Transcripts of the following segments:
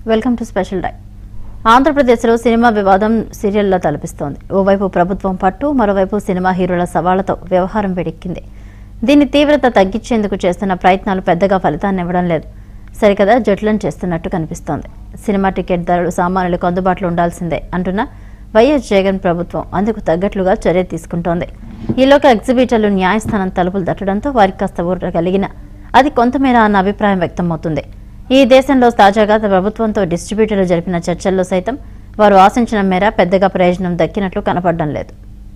Welcome to special డై ఆంధ్రప్రదేశ్లో cinema వివాదం సీరియల్లో తలపిస్తోంది ఓవైపు ప్రభుత్వం పట్టు మరోవైపు సినిమా హీరోల సవాళ్లతో వ్యవహారం వేడెక్కింది దీని తీవ్రత తగ్గించేందుకు చేస్తున్న ప్రయత్నాలు పెద్దగా ఫలితాన్ని ఇవ్వడం లేదు సరికదా జట్లను చేస్తున్నట్టు కనిపిస్తోంది సినిమా టికెట్ ధరలు సామాన్యులకు అందుబాటులో ఉండాల్సిందే అంటున్న వైఎస్ జగన్ ప్రభుత్వం అందుకు తగ్గట్లుగా చర్య తీసుకుంటోంది ఈలోగా ఎగ్జిబిటర్లు న్యాయస్థానం తలుపులు తట్టడంతో వారికి కాస్త ఊరట కలిగిన అది కొంతమేర అన్న అభిప్రాయం వ్యక్తమవుతుంది ఈ దేశంలో తాజాగా ప్రభుత్వంతో డిస్ట్రిబ్యూటర్లు జరిపిన చర్చల్లో సైతం వారు ఆశించిన మేర పెద్దగా ప్రయోజనం దక్కినట్లు కనపడడం లేదు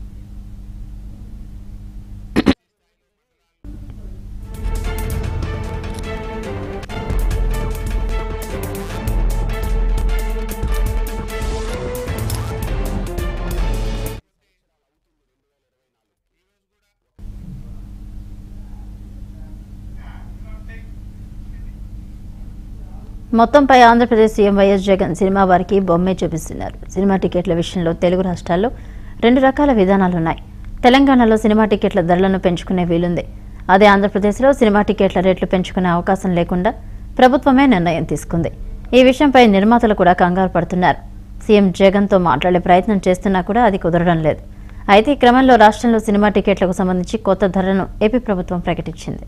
మొత్తంపై Andhra Pradesh CM YS Jagan cinema వారికి బొమ్మే చూపిస్తున్నారు సినిమా టికెట్ల విషయంలో తెలుగు రాష్ట్రాల్లో రెండు రకాల విధానాలున్నాయి తెలంగాణలో సినిమా టికెట్ల ధరలను పెంచుకునే వీలుంది అదే ఆంధ్రప్రదేశ్లో సినిమా టికెట్ల రేట్లు పెంచుకునే అవకాశం లేకుండా ప్రభుత్వమే నిర్ణయం తీసుకుంది ఈ విషయంపై నిర్మాతలు కూడా కంగారు పడుతున్నారు సీఎం జగన్తో మాట్లాడే ప్రయత్నం చేస్తున్నా కూడా అది కుదరడం లేదు అయితే ఈ క్రమంలో రాష్ట్రంలో సినిమా టికెట్లకు సంబంధించి కొత్త ధరలను ఏపీ ప్రభుత్వం ప్రకటించింది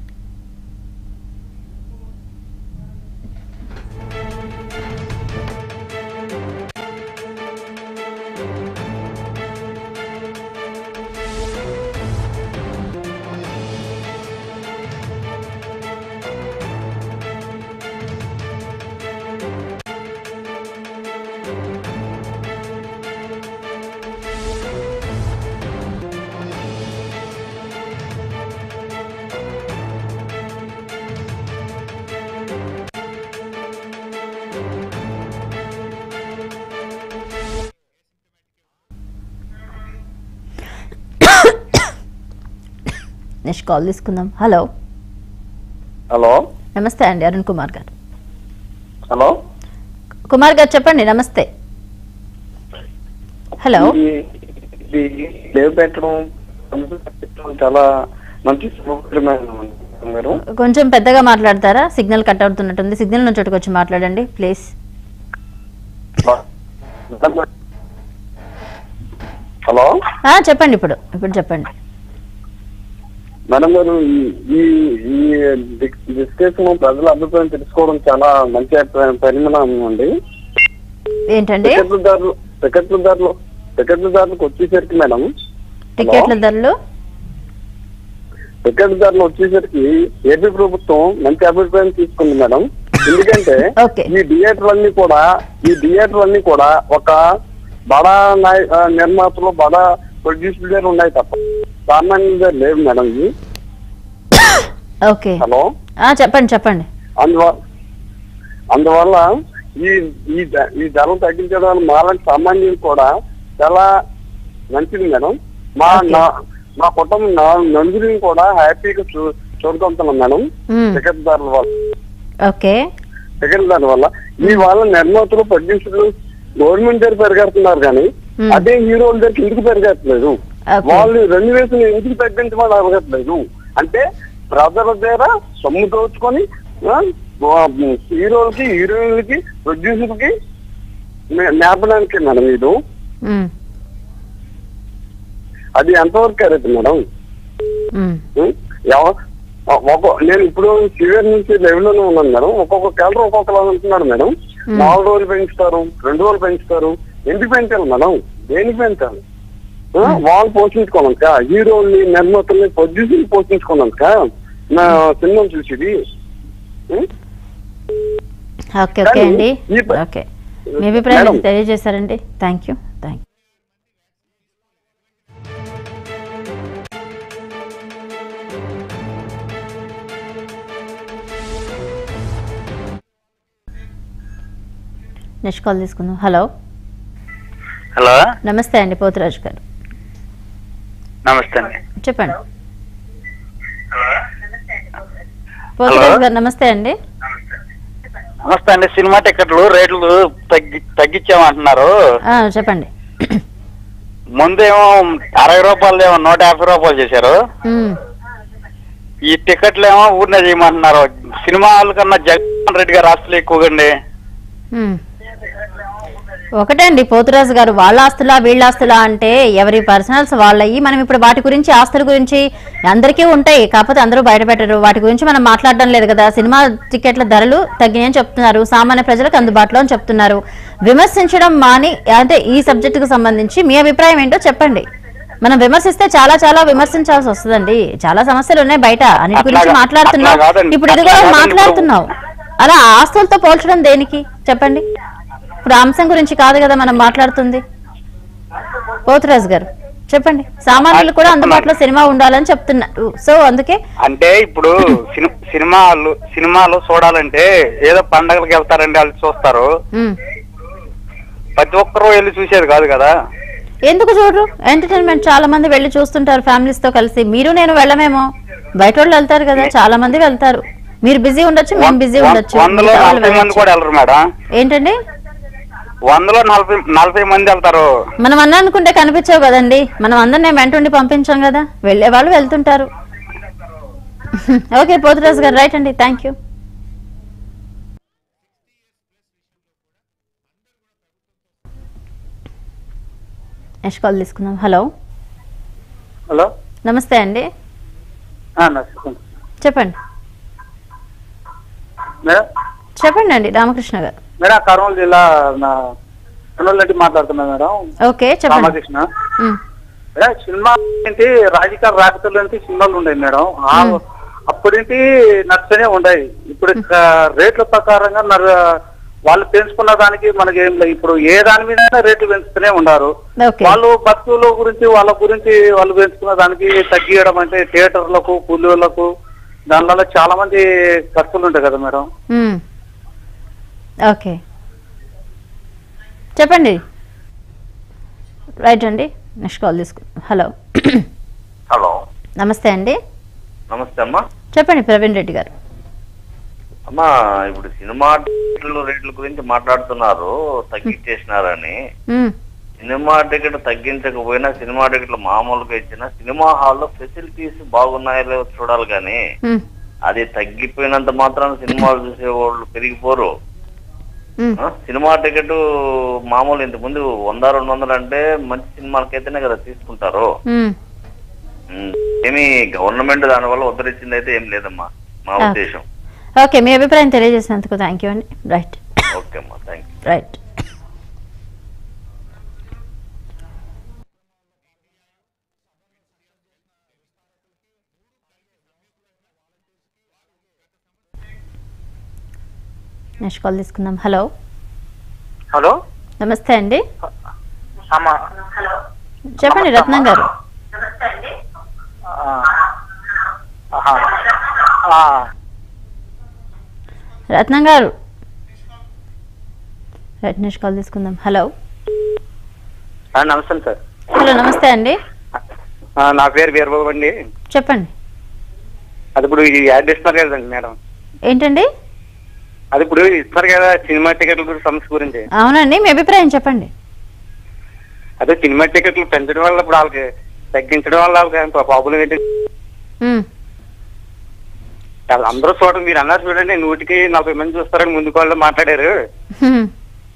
నెక్స్ట్ కాల్ తీసుకుందాం హలో హలో నమస్తే అండి అరుణ్ కుమార్ గారు హలో కుమార్ గారు చెప్పండి నమస్తే హలో ఇది- ఇది లేవ్ పెట్టడం పెట్టడం చాలా మంచి శుభకరమైన మీరు కొంచెం పెద్దగా మాట్లాడతారా సిగ్నల్ కట్ అవుతున్నట్టుంది సిగ్నల్ నుంచి చోటుకు వచ్చి మాట్లాడండి ప్లీజ్ హలో ఆ, చెప్పండి ఇప్పుడు ఇప్పుడు చెప్పండి మేడం గారు ఈ- ఈ ఈ డిస్కషన్ ప్రజల అభిప్రాయం తెలుసుకోవడం చాలా మంచి అభిప్రాయం- పరిణామం అండి ఏంటండి టికెట్ల ధరలు టికెట్ల ధరలు టికెట్ల ధరలకు వచ్చేసరికి మేడం టికెట్ల ధరలు టికెట్ ధరలు వచ్చేసరికి ఏపీ ప్రభుత్వం మంచి అభిప్రాయం తీసుకుంది మేడం ఎందుకంటే Okay. ఈ థియేటర్లన్నీ కూడా ఈ థియేటర్లన్నీ కూడా ఒక బడా నాయ ఆ, నిర్మాతలు బడా ప్రొడ్యూసర్ ఉన్నాయి తప్ప సామాన్యంగా లేవు మేడం ఇవి ఓకే హలో ఆ, చెప్పండి చెప్పండి అందువల్ల అందువల్ల ఈ ఈ ధ- ఈ ధరలు తగ్గించడం వల్ల మాలాంటి సామాన్యులు కూడా చాలా మంచిది మేడం మా Okay. నా- మా కుటుంబం నా- నలుగురిని కూడా హ్యాపీగా చూ చూడుకుంటున్నాం మేడం మ్మ్. టికెట్ ధరల వల్ల ఓకే టికెట్ ధరల వల్ల ఈ వాళ్ళ నిర్మాతలు ప్రొడ్యూసర్లు గవర్నమెంట్ దగ్గర పెరగడుతున్నారు కానీ మ్మ్. అదే హీరోల దగ్గర ఎందుకు పెరగట్లేదు Okay. వాళ్ళు రెండు వేసులు ఎందుకు తగ్గించమని అడగట్లేదు అంటే ప్రజల దగ్గర సొమ్ము దోచుకొని ఆ, ఆ, హీరోలకి హీరోయిన్లకి ప్రొడ్యూసర్కి నేపడానికి మేడం ఇది మ్మ్. అది ఎంతవరకు కరెక్ట్ మేడం మ్మ్. ఉం? ఎవ- ఒక నేను ఇప్పుడు సివియర్ నుంచి లెవెల్లోనే ఉన్నాను మేడం ఒక్కొక్క కలర్ ఒక్కొక్కలా ఉంటున్నాడు మేడం నాలుగు రోజులు పెంచుతారు రెండు రోజులు పెంచుతారు ఎందుకు పెంచాలి మేడం దేనికి పెంచాలి ఆ? వాళ్ళు పోషించుకోనందుక హీరోల్ని నిర్మాతల్ని ప్రొడ్యూసర్ని పోషించుకోనందుక నా సినిమా చూసేది ఉం? ఓకే ఓకే కానీ అండి ఈ ప- ఓకే మీ అభిప్రాయం మేడం. తెలియజేశారండి thank you thank you next call తీసుకుందాం హలో హలో నమస్తే అండి పోతురాజు గారు నమస్తే అండి చెప్పండి పోతురాజు గారు నమస్తే అండి నమస్తే అండి సినిమా టికెట్లు రేట్లు తగ్గి తగ్గించామంటున్నారు ఆ, చెప్పండి ముందేమో అరవై రూపాయలు ఏమో నూట యాభై రూపాయలు చేశారు మ్మ్. ఈ టికెట్లు ఏమో ఊరినే చేయమంటున్నారు సినిమా హాల్ కన్నా జగన్మోహన్ రెడ్డి గారు ఆస్తులు ఎక్కువగా అండి ఉమ్. ఒకటే అండి పోతురాజు గారు వాళ్ళ ఆస్తులా వీళ్ళ ఆస్తులా అంటే ఎవరి పర్సనల్స్ వాళ్ళయి మనం ఇప్పుడు వాటి గురించి ఆస్తుల గురించి అందరికీ ఉంటాయి కాకపోతే అందరూ బయట పెట్టరు వాటి గురించి మనం మాట్లాడడం లేదు కదా సినిమా టికెట్ల ధరలు తగ్గినాయని చెప్తున్నారు సామాన్య ప్రజలకు అందుబాటులో అని చెప్తున్నారు విమర్శించడం మాని అంటే ఈ సబ్జెక్ట్ కు సంబంధించి మీ అభిప్రాయం ఏంటో చెప్పండి మనం విమర్శిస్తే చాలా చాలా విమర్శించాల్సి వస్తుందండి చాలా సమస్యలు ఉన్నాయి బయట అన్నిటి అట్లా గురించి కా- మాట్లాడుతున్నావు అట్లా కాదండి. ఇప్పుడు ఇది అట్లా కూడా కాదండి. మాట్లాడుతున్నావు అలా ఆస్తులతో పోల్చడం దేనికి చెప్పండి ఇప్పుడు ఆ అంశం గురించి కాదు కదా మనం మాట్లాడుతుంది పోతురాజు గారు చెప్పండి సామాన్యులు కూడా అందుబాటులో సినిమా ఉండాలని చెప్తున్నారు సో అందుకే అంటే ఇప్పుడు సిని- సినిమాలు సినిమాలు చూడాలంటే ఏదో పండగలకు వెళ్తారండి వాళ్ళు చూస్తారు ఉమ్, ప్రతి ఒక్కరూ వెళ్ళి చూసేది కాదు కదా ఎందుకు చూడరు ఎంటర్టైన్మెంట్ చాలా మంది వెళ్ళి చూస్తుంటారు ఫ్యామిలీస్ తో కలిసి మీరు నేను వెళ్ళమేమో బయట వాళ్ళు వెళ్తారు కదా చాలా మంది వెళ్తారు మీరు బిజీ ఉండొచ్చు మేము బిజీ ఉండొచ్చు వందలో మిగతా వాళ్ళు నలభై మంది వెళ్ళొచ్చు. కూడా వెళ్ళరు మేడం ఏంటండి వందలో నలభై నలభై మంది వెళ్తారు మనం అన్న అనుకుంటే కనిపించవు కదండి మనం అందరినీ వెంటుండి పంపించాం కదా వెళ్ళే వాళ్ళు వెళ్తుంటారు ఓకే పోతురాజు గారు రైట్ అండి థ్యాంక్ యూ నెక్స్ట్ కాల్ తీసుకుందాం హలో హలో నమస్తే అండి నమస్కారం చెప్పండి మేడం చెప్పండి అండి రామకృష్ణ గారు మేడం కర్నూలు జిల్లా నా కర్నూలు నుండి మాట్లాడుతున్నా మేడం ఓకే చెప్పండి రామకృష్ణ ఉమ్, మేడం సినిమా ఏంటి రాజకీయ రాకతలు అంటే సినిమాలు ఉన్నాయి మేడం ఆ- అప్పుడేంటి నచ్చనే ఉన్నాయి ఇప్పుడు ఇక రేట్ల ప్రకారంగా నర- వాళ్ళు పెంచుకున్న దానికి మనకి ఏం లేదు ఇప్పుడు ఏ దాని మీద రేట్లు పెంచుతూనే ఉన్నారు ఓకే వాళ్ళు బతుకుల గురించి వాళ్ళ గురించి వాళ్ళు పెంచుకున్న దానికి తగ్గియడం అంటే థియేటర్లకు కూలీలకు దానివల్ల చాలా మంది ఖర్చులు ఉంటాయి కదా మేడం ఉమ్, ఓకే చెప్పండి రైట్ అండి నెక్స్ట్ కాల్ తీసుకు హలో హలో నమస్తే అండి నమస్తే అమ్మా చెప్పండి ప్రవీణ్ రెడ్డి గారు అమ్మా ఇప్పుడు సినిమా టికెట్ల రేట్ల గురించి మాట్లాడుతున్నారు తగ్గించేసినారని ఉమ్, సినిమా టికెట్ తగ్గించకపోయినా సినిమా టికెట్లు మామూలుగా ఇచ్చినా సినిమా హాల్లో ఫెసిలిటీస్ బాగున్నాయో లేవో చూడాలి కానీ ఉమ్, అది తగ్గిపోయినంత మాత్రం సినిమాలు చూసే వాళ్ళు పెరిగిపోరు ఉమ్, ఆ? సినిమా టికెట్ మామూలు ఇంత ముందు వంద రెండు వందలు అంటే మంచి సినిమాలకైతేనే కదా తీసుకుంటారు ఉమ్. ఉమ్, ఏమి గవర్నమెంట్ దానివల్ల ఉద్ధరించింది అయితే ఏం లేదమ్మా మా ఆ. ఉద్దేశం ఓకే మీ అభిప్రాయం తెలియజేసినందుకు థ్యాంక్ యూ అండి రైట్ ఓకే అమ్మా thank you right next call తీసుకుందాం హలో హలో నమస్తే అండి అమ్మా చెప్పండి రత్నం గారు రత్నం గారు రైట్ నెక్స్ట్ కాల్ తీసుకుందాం హలో నమస్తే సార్ హలో నమస్తే అండి ఆ, నా పేరు వీరబాబు అండి చెప్పండి అది ఇప్పుడు ఈ యాడ్ ఇస్తున్నారు కదండి మేడం ఏంటండి అది ఇప్పుడు ఇస్తున్నారు కదా సినిమా టికెట్ల గురించి సమస్య గురించి అవునండి మీ అభిప్రాయం చెప్పండి అదే సినిమా టికెట్లు పెంచడం వల్ల ఇప్పుడు వాళ్ళకి తగ్గించడం వల్ల వాళ్ళకి ప్రాబ్లం ఏంటి ఉమ్, వాళ్ళు అందరూ చూడండి మీరు అన్నారు చూడండి నూటికి నలభై మంది చూస్తారని ముందుకు వాళ్ళు మాట్లాడారు హ్మ్,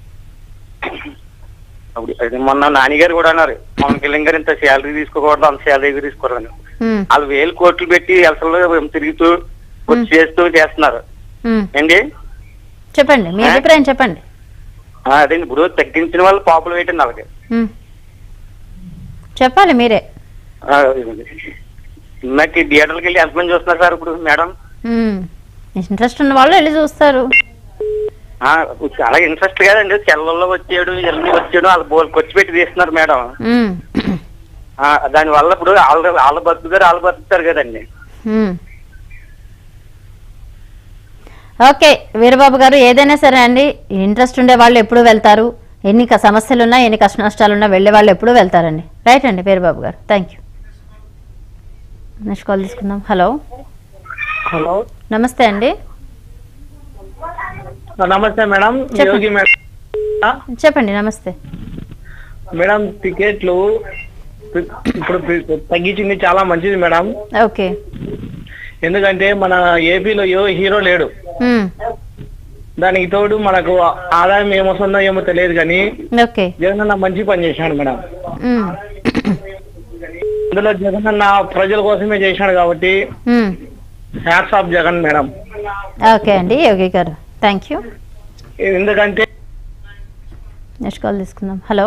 అప్పుడు అది మొన్న నానిగారు కూడా అన్నారు పవన్ కళ్యాణ్ గారు ఇంత శాలరీ తీసుకోకూడదు అంత శాలరీ తీసుకోకూడదు హ్మ్, వాళ్ళు వేలు కోట్లు పెట్టి అసలు తిరుగుతూ వచ్చి చేస్తూ చేస్తున్నారు హ్మ్. ఏంటి చెప్పండి మీ అభిప్రాయం చెప్పండి ఆ, అదే ఇప్పుడు తగ్గించిన వాళ్ళు పాపులు ఏంటండి వాళ్ళకి హ్మ్. చెప్పాలి మీరే ఆ, సినిమాకి థియేటర్కి వెళ్ళి ఎంతమంది చూస్తున్నారు సార్ ఇప్పుడు మేడం హ్మ్. ఇంట్రెస్ట్ ఉన్న వాళ్ళు వెళ్ళి చూస్తారు ఆ, చాలా ఇంట్రెస్ట్ కదండి సెల్లల్లో వచ్చాడు ఎల్ని వచ్చాడు వాళ్ళు బోల్ ఖర్చు పెట్టి తీస్తున్నారు మేడం హ్మ్. ఆ, దాని వల్ల ఇప్పుడు వాళ్ళ వాళ్ళ బతుకుగారు వాళ్ళు బతుకుతారు కదండి హ్మ్. ఓకే వీరబాబు గారు ఏదైనా సరే అండి ఇంట్రెస్ట్ ఉండే వాళ్ళు ఎప్పుడు వెళ్తారు ఎన్ని క- సమస్యలున్నా ఎన్ని కష్ట నష్టాలున్నా వెళ్ళే వాళ్ళు ఎప్పుడు వెళ్తారండి రైట్ అండి వీరబాబు గారు థ్యాంక్ యూ నెక్స్ట్ కాల్ తీసుకుందాం హలో హలో నమస్తే అండి నమస్తే మేడం చెప్పండి. యోగి మేడం చెప్పండి నమస్తే మేడం టికెట్లు ఇప్పుడు తగ్గించింది చాలా మంచిది మేడం ఓకే ఎందుకంటే మన ఏపీలో ఏ హీరో లేడు హ్మ్. దానికి తోడు మనకు ఆదాయం ఏమొస్తుందో ఏమో తెలియదు కానీ ఓకే జగన్ అన్న మంచి పని చేశాడు మేడం ఉమ్. అందులో జగన్ అన్న ప్రజల కోసమే చేశాడు కాబట్టి um. Hats off Jagan madam okay అండి యోగి గారు థ్యాంక్ యూ ఎందుకంటే నెక్స్ట్ కాల్ తీసుకుందాం హలో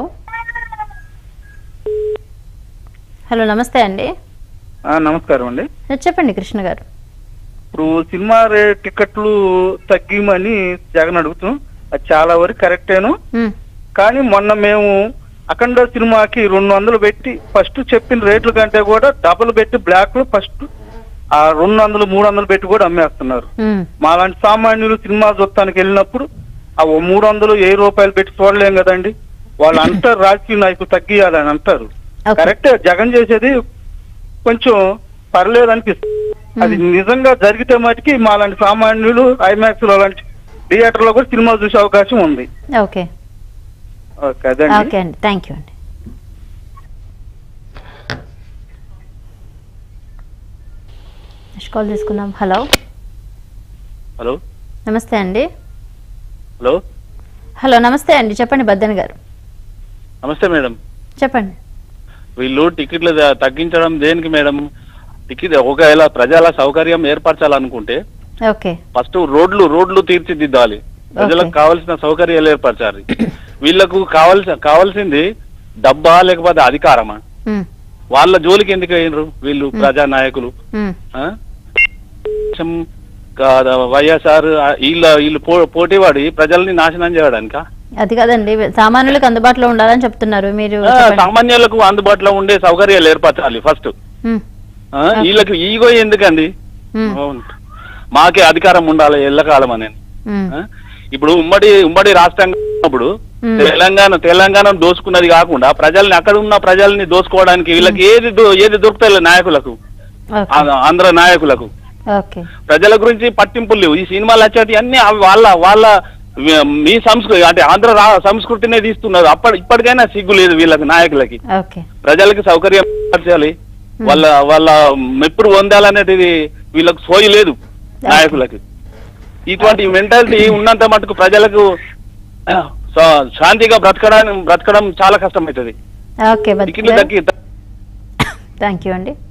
హలో నమస్తే అండి నమస్కారం అండి చెప్పండి కృష్ణ గారు ఇప్పుడు సినిమా రే- టికెట్లు తగ్గిమని జగన్ అడుగుతాం అది చాలా వరకు కరెక్టేను ఉమ్. కానీ మొన్న మేము అఖండ సినిమాకి రెండు వందలు పెట్టి ఫస్ట్ చెప్పిన రేట్ల కంటే కూడా డబుల్ పెట్టి బ్లాక్ లో ఫస్ట్ ఆ రెండు వందలు మూడు వందలు పెట్టి కూడా అమ్మేస్తున్నారు ఉమ్. మాలాంటి సామాన్యులు సినిమా చూస్తానికి వెళ్ళినప్పుడు ఆ ఓ మూడు వందలు ఏ రూపాయలు పెట్టి చూడలేం కదండి వాళ్ళు అంటారు రాజకీయ నాయకులు తగ్గియాలని అంటారు ఓకే. కరెక్టే జగన్ చేసేది కొంచెం పర్లేదు అనిపిస్తుంది అది నిజంగా జరిగితే మటుకి మాలాంటి సామాన్యులు ఐమాక్స్ లో లాంటి థియేటర్ లో కూడా సినిమా చూసే అవకాశం ఉంది ఓకే ఓకే, అదండి ఓకే అండి థ్యాంక్ యూ అండి నెక్స్ట్ కాల్ తీసుకుందాం హలో హలో నమస్తే అండి హలో హలో నమస్తే అండి చెప్పండి బద్దన్ గారు నమస్తే మేడం చెప్పండి వీళ్ళు టికెట్లు ద- తగ్గించడం దేనికి మేడం టికెట్ ఒకవేళ ప్రజల సౌకర్యం ఏర్పరచాలనుకుంటే ఓకే ఫస్ట్ రోడ్లు రోడ్లు తీర్చిదిద్దాలి ప్రజలకు కావాల్సిన సౌకర్యాలు ఏర్పరచాలి వీళ్ళకు కావాల్సి కావాల్సింది డబ్బా లేకపోతే అధికారమా ఉమ్. వాళ్ళ జోలికి ఎందుకు అయినరు వీళ్ళు ప్రజా నాయకులు ఉమ్. ఆ? కొంచెం కా- వైఎస్ఆర్ ఆ, వీళ్ళ వీళ్ళు పో- పోటీవాడి ప్రజల్ని నాశనం చేయడానికా అది కాదండి సామాన్యులకు అందుబాటులో ఉండాలని చెప్తున్నారు మీరు ఆ, చెప్పండి. సామాన్యులకు అందుబాటులో ఉండే సౌకర్యాలు ఏర్పరచాలి ఫస్ట్ ఉమ్. ఆ, వీళ్ళకి ఈగో ఎందుకండి ఉమ్. అవును. మాకే అధికారం ఉండాలి ఎల్లకాలం అని ఉమ్. ఆ? ఇప్పుడు ఉమ్మడి ఉమ్మడి రాష్ట్రంగా ఉన్నప్పుడు ఉమ్. తెలంగాణ తెలంగాణ దోసుకున్నది కాకుండా ప్రజల్ని అక్కడ ఉన్న ప్రజల్ని దోసుకోవడానికి వీళ్ళకి ఏది దొ- ఏది దొరుకుతాయి నాయకులకు ఓకే ఆ- ఆంధ్ర నాయకులకు ఓకే ప్రజల గురించి పట్టింపులు లేవు ఈ సినిమాలు వచ్చేటి అన్ని అవి వాళ్ళ వాళ్ళ వి- మీ సంస్కృతి అంటే ఆంధ్ర రా- సంస్కృతినే తీస్తున్నారు అప్పటి ఇప్పటికైనా సిగ్గు లేదు వీళ్ళకి నాయకులకి ఓకే ప్రజలకి సౌకర్యం పరచాలి వాళ్ళ వాళ్ళ మెప్పుడు పొందాలనేది వీళ్ళకి సోయి లేదు నాయకులకి ఇటువంటి మెంటాలిటీ ఉన్నంత మటుకు ప్రజలకు ఆ, శా- శాంతిగా బ్రతకడానికి బ్రతకడం చాలా కష్టమవుతుంది ఓకే టికెట్లు బద్దన్ తగ్గి థ్యాంక్ యూ అండి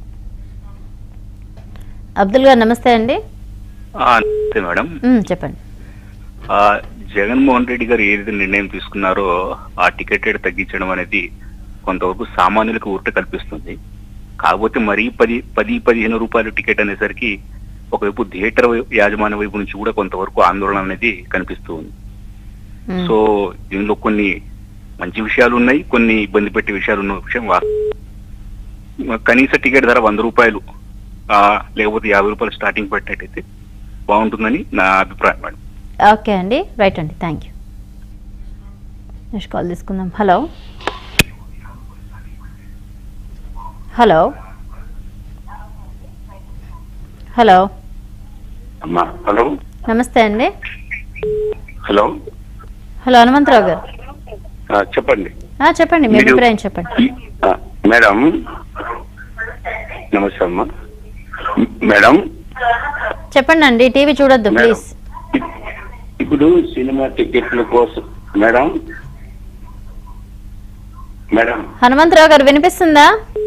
అబ్దుల్ గారు నమస్తే అండి నమస్తే మేడం ఉమ్, చెప్పండి ఆ, జగన్మోహన్ రెడ్డి గారు ఏదైతే నిర్ణయం తీసుకున్నారో ఆ టికెట్ రేట్ తగ్గించడం అనేది కొంతవరకు సామాన్యులకు ఊరట కల్పిస్తుంది కాకపోతే మరీ పది పది పదిహేను రూపాయల టికెట్ అనేసరికి ఒకవైపు థియేటర్ వై- యాజమాన్య వైపు నుంచి కూడా కొంతవరకు ఆందోళన అనేది కనిపిస్తూ ఉంది ఉమ్. సో దీనిలో కొన్ని మంచి విషయాలు ఉన్నాయి కొన్ని ఇబ్బంది పెట్టే విషయాలు ఉన్న విషయం వాస్తవం కనీస టికెట్ ధర వంద రూపాయలు ఆ, లేకపోతే యాభై రూపాయలు స్టార్టింగ్ పెట్టినట్టయితే బాగుంటుందని నా అభిప్రాయం మేడం ఓకే అండి రైట్ అండి థ్యాంక్ యూ నెక్స్ట్ కాల్ తీసుకుందాం హలో హలో హలో అమ్మా హలో నమస్తే అండి హలో హలో హనుమంతరావు గారు ఆ, చెప్పండి ఆ, చెప్పండి మీ మీరు- అభిప్రాయం చెప్పండి ఆ, మేడం నమస్తే అమ్మా మేడం చెప్పండి అండి టీవీ చూడొద్దు మేడం. ప్లీజ్ ఇప్పుడు సినిమా టికెట్ల కోసం మేడం మేడం హనుమంతరావు గారు వినిపిస్తుందా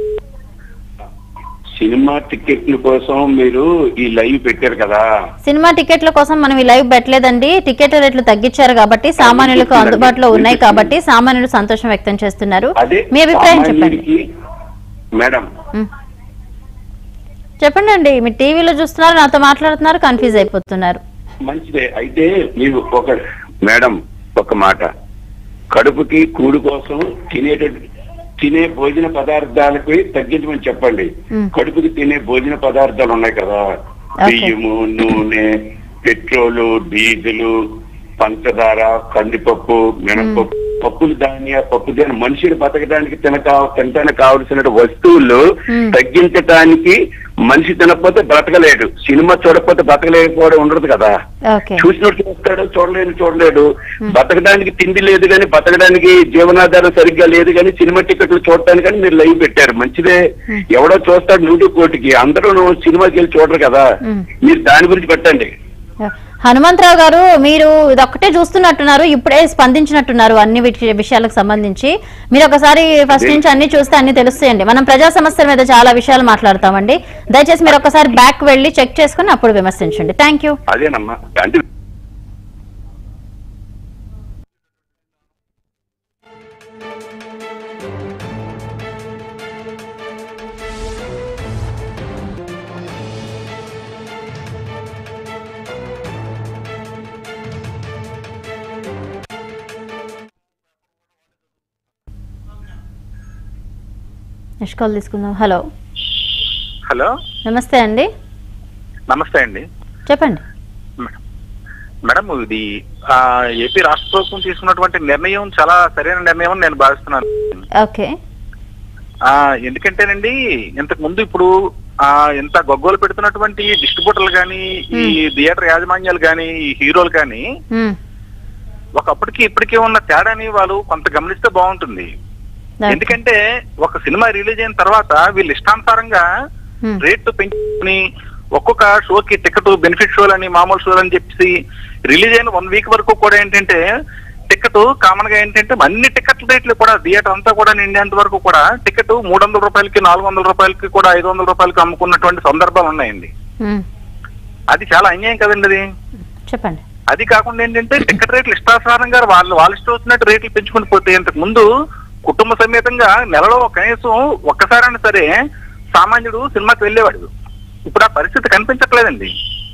సినిమా టికెట్ల కోసం మీరు ఈ లైవ్ పెట్టారు కదా సినిమా టికెట్ల కోసం మనం ఈ లైవ్ పెట్టలేదండి టికెట్ రేట్లు తగ్గించారు కాబట్టి సామాన్యులకు అందుబాటులో ఉన్నాయి కాబట్టి సామాన్యులు సంతోషం వ్యక్తం చేస్తున్నారు అదే మీ అభిప్రాయం చెప్పండి సామాన్యుడికి మేడం ఉం. చెప్పండి అండి మీరు టీవీలో చూస్తున్నారు నాతో మాట్లాడుతున్నారు కన్ఫ్యూజ్ అయిపోతున్నారు మంచిదే అయితే మీరు ఒక మేడం ఒక మాట కడుపుకి కూడు కోసం తినేట తినే భోజన పదార్థాలకి తగ్గించమని చెప్పండి మ్. కడుపుకి తినే భోజన పదార్థాలు ఉన్నాయి కదా బియ్యము నూనె పెట్రోలు డీజిల్ పంచదార కందిపప్పు మినపప్పు పప్పులు ధాన్య పప్పు ధాన్య మనుషులు బతకడానికి తినక తినడానికి కావలసిన వస్తువులు మ్. తగ్గించడానికి మనిషి తినకపోతే బ్రతకలేడు సినిమా చూడకపోతే బ్రతకలేకపోవడం ఉండదు కదా ఓకే చూసినట్టు చూస్తాడు చూడలేడు చూడలేడు బతకడానికి తిండి లేదు కానీ బతకడానికి జీవనాధారం సరిగ్గా లేదు కానీ సినిమా టికెట్లు చూడటానికి కానీ మీరు లైవ్ పెట్టారు మంచిదే ఎవడో చూస్తాడు నూటి కోటికి అందరూ సినిమాకి వెళ్ళి చూడరు కదా మ్. మీరు దాని గురించి పెట్టండి హనుమంతరావు గారు మీరు ఇదొక్కటే చూస్తున్నట్టున్నారు ఇప్పుడే స్పందించినట్టున్నారు అన్ని విష- విషయాలకు సంబంధించి మీరు ఒకసారి ఫస్ట్ నుంచి అన్ని చూస్తే అన్ని తెలుస్తాయండి మనం ప్రజా సమస్యల మీద చాలా విషయాలు మాట్లాడతామండి దయచేసి మీరు ఒకసారి బ్యాక్ వెళ్ళి చెక్ చేసుకుని అప్పుడు విమర్శించండి థ్యాంక్ యూ అదేనమ్మా అంటే నెక్స్ట్ కాల్ తీసుకుందాం హలో హలో నమస్తే అండి నమస్తే అండి చెప్పండి మేడం ఇది ఆ, ఏపీ రాష్ట్ర ప్రభుత్వం తీసుకున్నటువంటి నిర్ణయం చాలా సరైన నిర్ణయం అని నేను భావిస్తున్నాను ఓకే ఆ, ఎందుకంటేనండి ఇంతకు ముందు ఇప్పుడు ఆ ఇంత గొగ్గోలు పెడుతున్నటువంటి డిస్ట్రిబ్యూటర్లు కానీ ఈ థియేటర్ యాజమాన్యాలు కానీ ఈ హీరోలు కానీ మ్మ్. ఒకప్పటికి ఇప్పటికీ ఉన్న తేడాని వాళ్ళు కొంత గమనిస్తే బాగుంటుంది ఎందుకంటే ఒక సినిమా రిలీజ్ అయిన తర్వాత వీళ్ళు ఇష్టానుసారంగా మ్మ్. రేట్లు పెంచుకుని ఒక్కొక్క షోకి టికెట్ బెనిఫిట్ షోలు అని మామూలు షోలు అని చెప్పేసి రిలీజ్ అయిన వన్ వీక్ వరకు కూడా ఏంటంటే టికెట్ కామన్ గా ఏంటంటే అన్ని టికెట్ల రేట్లు కూడా థియేటర్ అంతా కూడా నిండేంత వరకు కూడా టికెట్ మూడు వందల రూపాయలకి నాలుగు వందల రూపాయలకి కూడా ఐదు వందల రూపాయలకి అమ్ముకున్నటువంటి సందర్భాలు ఉన్నాయండి మ్మ్. అది చాలా అన్యాయం కదండి అది చెప్పండి అది కాకుండా ఏంటంటే టికెట్ రేట్లు ఇష్టానుసారంగా వాళ్ళు వాళ్ళ ఇష్టం వచ్చినట్టు రేట్లు పెంచుకుంటూ పోతే ఇంతకు ముందు కుటుంబ సమేతంగా నెలలో కనీసం ఒక్కసారైనా సరే సామాన్యుడు సినిమాకి వెళ్ళేవాడు ఇప్పుడు ఆ పరిస్థితి కనిపించట్లేదండి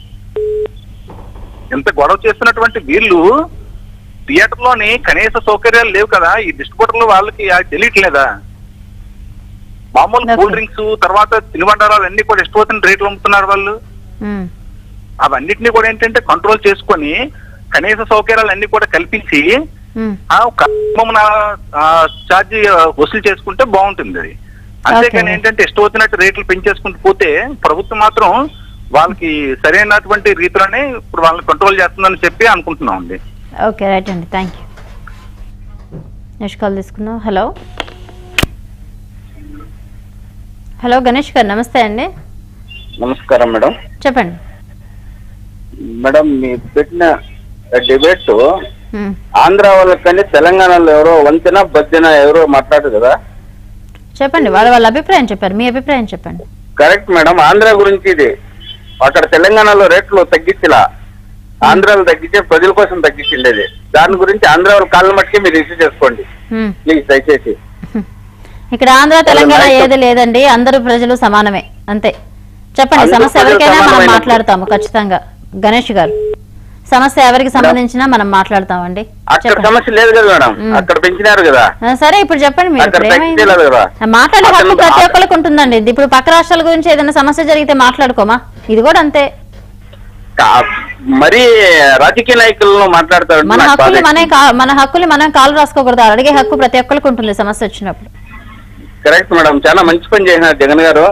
ఇంత గొడవ చేస్తున్నటువంటి వీళ్ళు థియేటర్ లోని కనీస సౌకర్యాలు లేవు కదా ఈ డిస్ట్రిబ్యూటర్లు వాళ్ళకి అది తెలియట్లేదా మామూలు కూల్ డ్రింక్స్ తర్వాత తినుబండారాలు అన్ని కూడా ఇష్టం వచ్చిన రేట్లు అమ్ముతున్నారు వాళ్ళు మ్మ్. అవన్నిటిని కూడా ఏంటంటే కంట్రోల్ చేసుకొని కనీస సౌకర్యాలు అన్ని కూడా కల్పించి మ్మ్. ఆ కన్ఫర్మ్ ఛార్జ్ వసూలు చేసుకుంటే బాగుంటుంది అది అంతేకాని Okay. ఏంటంటే ఇష్టం వచ్చినట్టు రేట్లు పెంచేసుకుంటూ పోతే ప్రభుత్వం మాత్రం వాళ్ళకి సరైనటువంటి రీతిలోనే ఇప్పుడు వాళ్ళని కంట్రోల్ చేస్తుందని చెప్పి అనుకుంటున్నాం అండి ఓకే రైట్ అండి థ్యాంక్ యూ నెక్స్ట్ కాల్ తీసుకుందాం హలో హలో గణేష్ గారు నమస్తే అండి నమస్కారం మేడం చెప్పండి మేడం మీ పెట్టిన డిబేట్ మ్మ్. ఆంధ్ర వాళ్ళకని తెలంగాణలో ఎవరో వంతెన బద్దెన ఎవరో మాట్లాడారు కదా చెప్పండి వాళ్ళ వాళ్ళ అభిప్రాయం చెప్పారు మీ అభిప్రాయం చెప్పండి కరెక్ట్ మేడం ఆంధ్ర గురించి ఇది అక్కడ తెలంగాణలో రేట్లు తగ్గించిలా ఆంధ్రాలో తగ్గించే ప్రజల కోసం తగ్గించిండేది దాని గురించి ఆంధ్ర వాళ్ళ కాళ్ళ మట్టుకి మీరు ఇష్యూ చేసుకోండి మ్మ్. ప్లీజ్ దయచేసి ఇక్కడ ఆంధ్ర తెలంగాణ నాయకులు- ఏది లేదండి అందరూ ప్రజలు సమానమే అంతే చెప్పండి అందరూ సమస్య ప్రజలు ఎవరికైనా మనం సమానమైనప్పుడు- మాట్లాడతాము ఖచ్చితంగా గణేష్ గారు సమస్య ఎవరికి సంబంధించినా మనం మాట్లాడతామండి అక్కడ సమస్య లేదు కదా మేడం మ్మ్. అక్కడ పెంచినారు కదా ఆ, సరే ఇప్పుడు చెప్పండి మీరు అక్కడ ఇప్పుడు ఏమైంది? తగ్గించలేదు కదా ఆ, మాట్లాడే హక్కు అతను- ప్రతి ఒక్కరికి ఉంటుందండి ఇది ఇప్పుడు పక్క రాష్ట్రాల గురించి ఏదైనా సమస్య జరిగితే మాట్లాడుకోమా ఇది కూడా అంతే కా- మరీ రాజకీయ నాయకులను మాట్లాడతారు మన నాకు హక్కులు బాధ మనే కా- మన హక్కులు మనం కాలు రాసుకోకూడదు అడిగే హక్కు ప్రతి ఒక్కరికి ఉంటుంది సమస్య వచ్చినప్పుడు కరెక్ట్ మేడం చాలా మంచి పని చేసినారు జగన్ గారు